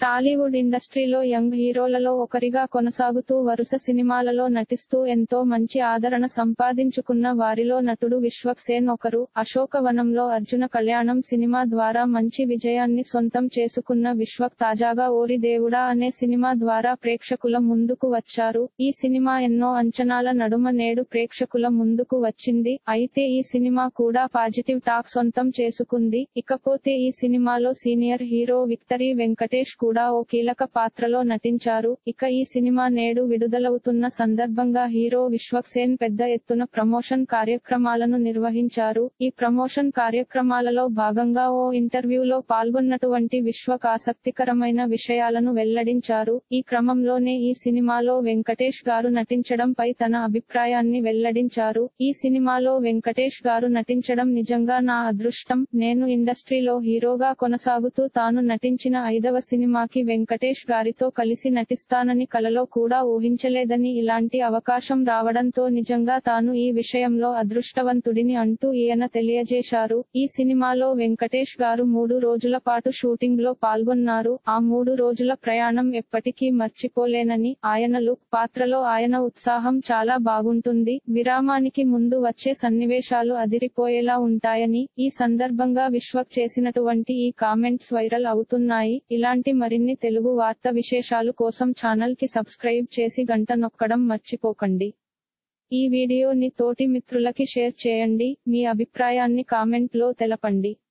టాలీవుడ్ ఇండస్ట్రీలో యంగ్ హీరోలలో ఒకరిగా కొనసాగుతూ వరుస సినిమాలలో నటిస్తూ ఎంతో మంచి ఆదరణ సంపాదించుకున్న వారిలో నటుడు విశ్వక్సేన్ ఒకరు అశోకవనంలో అర్జున కళ్యాణం సినిమా ద్వారా మంచి విజయాన్ని సొంతం చేసుకున్న విశ్వక్ తాజాగా ఓరి దేవుడా అనే సినిమా ద్వారా ప్రేక్షకుల ముందుకు వచ్చారు ఈ సినిమా ఎన్నో అంచనాల నడుమ నేడు ప్రేక్షకుల ముందుకు వచ్చింది అయితే ఈ సినిమా కూడా పాజిటివ్ టాక్ సొంతం చేసుకుంది ఇకపోతే ఈ సినిమాలో సీనియర్ హీరో విక్టరీ వెంకటేష్ కూడా ఓ కీలక పాత్రలో నటించారు ఇక ఈ సినిమా నేడు విడుదలవుతున్న సందర్భంగా హీరో విశ్వక్సేన్ పెద్ద ఎత్తున ప్రమోషన్ కార్యక్రమాలను నిర్వహించారు ఈ ప్రమోషన్ కార్యక్రమాలలో భాగంగా ఓ ఇంటర్వ్యూలో పాల్గొన్నటువంటి విశ్వక్ ఆసక్తికరమైన విషయాలను వెల్లడించారు ఈ క్రమంలోనే ఈ సినిమాలో వెంకటేష్ గారు నటించడంపై తన అభిప్రాయాన్ని వెల్లడించారు ఈ సినిమాలో వెంకటేష్ గారు నటించడం నిజంగా నా అదృష్టం నేను ఇండస్ట్రీలో హీరోగా కొనసాగుతూ తాను నటించిన ఐదవ సినిమాకి వెంకటేష్ గారితో కలిసి నటిస్తానని కలలో కూడా ఊహించలేదని ఇలాంటి అవకాశం రావడంతో నిజంగా తాను ఈ విషయంలో అదృష్టవంతుడిని అంటూ ఈయన తెలియజేశారు ఈ సినిమాలో వెంకటేష్ గారు మూడు రోజుల పాటు షూటింగ్ లో పాల్గొన్నారు ఆ మూడు రోజుల ప్రయాణం ఎప్పటికీ మర్చిపోలేనని ఆయన లుక్ పాత్రలో ఆయన ఉత్సాహం చాలా బాగుంటుంది విరామానికి ముందు వచ్చే సన్నివేశాలు అదిరిపోయేలా ఉంటాయని ఈ సందర్భంగా విశ్వక్ చేసినటువంటి ఈ కామెంట్స్ వైరల్ అవుతున్నాయి ఇలాంటి మరిన్ని తెలుగు వార్త విశేషాలు కోసం ఛానల్ కి సబ్స్క్రైబ్ చేసి గంట నొక్కడం మర్చిపోకండి ఈ వీడియోని తోటి మిత్రులకి షేర్ చేయండి మీ అభిప్రాయాన్ని కామెంట్ లో తెలపండి